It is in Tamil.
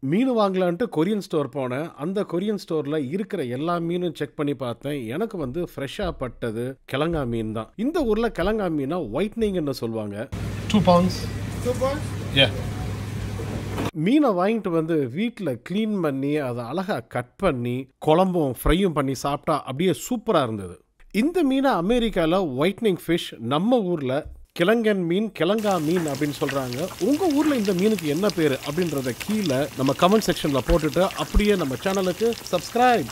மீன் வாங்கலான்ட்டு கொரியன் ஸ்டோர் போனேன் அந்த கொரியன் ஸ்டோரில் இருக்கிற எல்லா மீனும் செக் பண்ணி பார்த்தேன் எனக்கு வந்து ஃப்ரெஷ்ஷாக பட்டது கிழங்கா மீன் தான் இந்த ஊரில் கிழங்கா மீனை ஒயிட்னிங்னு சொல்லுவாங்க டூ பவுண்ட்ஸ் ஏ மீனை வாங்கிட்டு வந்து வீட்டில் க்ளீன் பண்ணி அதை அழகாக கட் பண்ணி குழம்பும் ஃப்ரையும் பண்ணி சாப்பிட்டா அப்படியே சூப்பராக இருந்தது இந்த மீனை அமெரிக்காவில் ஒயிட்னிங் ஃபிஷ் நம்ம ஊரில் கிழங்கன் மீன் கிழங்கா மீன் அப்படின்னு சொல்கிறாங்க உங்கள் ஊரில் இந்த மீனுக்கு என்ன பேர் அப்படின்றத கீழே நம்ம கமெண்ட் செக்ஷனில் போட்டுட்டு அப்படியே நம்ம சேனலுக்கு சப்ஸ்கிரைப்